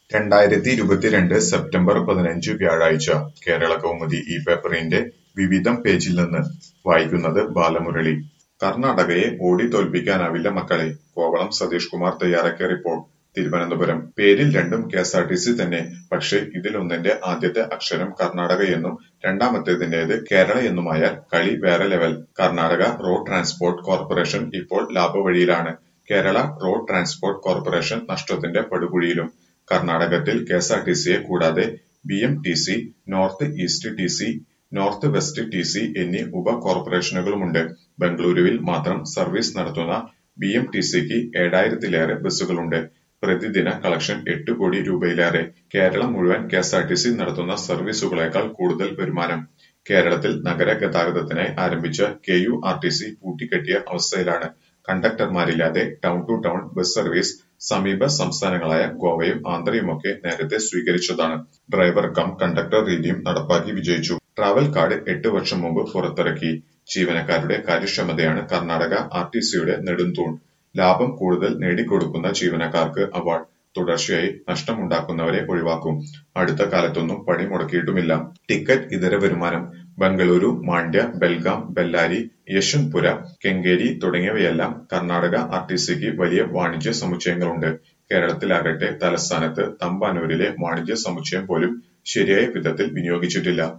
രണ്ടായിരത്തി ഇരുപത്തിരണ്ട് സെപ്റ്റംബർ പതിനഞ്ച് വ്യാഴാഴ്ച കേരളകൗമുദി ഈ പേപ്പറിന്റെ വിവിധം പേജിൽ നിന്ന് വായിക്കുന്നത് ബാലമുരളി കർണാടകയെ ഓടിത്തോൽപ്പിക്കാനാവില്ല മക്കളെ കോവളം സതീഷ് കുമാർ തയ്യാറാക്കിയ റിപ്പോർട്ട് തിരുവനന്തപുരം പേരിൽ രണ്ടും കെഎസ്ആർടിസി തന്നെ പക്ഷേ ഇതിലൊന്നിന്റെ ആദ്യത്തെ അക്ഷരം കർണാടകയെന്നും രണ്ടാമത്തേതിന്റേത് കേരള എന്നുമായാൽ കളി വേറെ level Karnataka road transport corporation ഇപ്പോൾ ലാഭവഴിയിലാണ് കേരള റോഡ് ട്രാൻസ്പോർട്ട് കോർപ്പറേഷൻ നഷ്ടത്തിന്റെ പടുകുഴിയിലും കർണാടകത്തിൽ കെഎസ്ആർടിസിയെ കൂടാതെ BMTC north east TC north west TC എന്നീ ഉപ കോർപ്പറേഷനുകളുമുണ്ട് ബംഗളൂരുവിൽ മാത്രം സർവീസ് നടത്തുന്ന ബിഎംടിസിക്ക് ഏഴായിരത്തിലേറെ ബസ്സുകളുണ്ട് പ്രതിദിന കളക്ഷൻ എട്ട് കോടി രൂപയിലേറെ കേരളം മുഴുവൻ കെഎസ്ആർടിസി നടത്തുന്ന സർവീസുകളേക്കാൾ കൂടുതൽ വരുമാനം കേരളത്തിൽ നഗര ഗതാഗതത്തിനായി ആരംഭിച്ച K U R T C പൂട്ടിക്കെട്ടിയ അവസ്ഥയിലാണ് കണ്ടക്ടർമാരില്ലാതെ town to town bus service സമീപ സംസ്ഥാനങ്ങളായ ഗോവയും ആന്ധ്രയുമൊക്കെ നേരത്തെ സ്വീകരിച്ചതാണ് ഡ്രൈവർ കം കണ്ടക്ടർ രീതിയും നടപ്പാക്കി വിജയിച്ചു ട്രാവൽ കാർഡ് എട്ട് വർഷം മുമ്പ് പുറത്തിറക്കി ജീവനക്കാരുടെ കാര്യക്ഷമതയാണ് കർണാടക ആർ ടി സിയുടെ നെടുന്തൂൺ ലാഭം കൂടുതൽ നേടിക്കൊടുക്കുന്ന ജീവനക്കാർക്ക് അവാർഡ് തുടർച്ചയായി നഷ്ടമുണ്ടാക്കുന്നവരെ ഒഴിവാക്കും അടുത്ത കാലത്തൊന്നും പണി മുടക്കിയിട്ടുമില്ല ടിക്കറ്റ് ഇതര വരുമാനം ബംഗളൂരു മാണ്ഡ്യ ബെൽഗാം ബെല്ലാരി യശ്വന്ത്പുര കെങ്കേരി തുടങ്ങിയവയെല്ലാം കർണാടക ആർ ടി സിക്ക് വലിയ വാണിജ്യ സമുച്ചയങ്ങളുണ്ട് കേരളത്തിലാകട്ടെ തലസ്ഥാനത്ത് തമ്പാനൂരിലെ വാണിജ്യ സമുച്ചയം പോലും ശരിയായ വിധത്തിൽ വിനിയോഗിച്ചിട്ടില്ല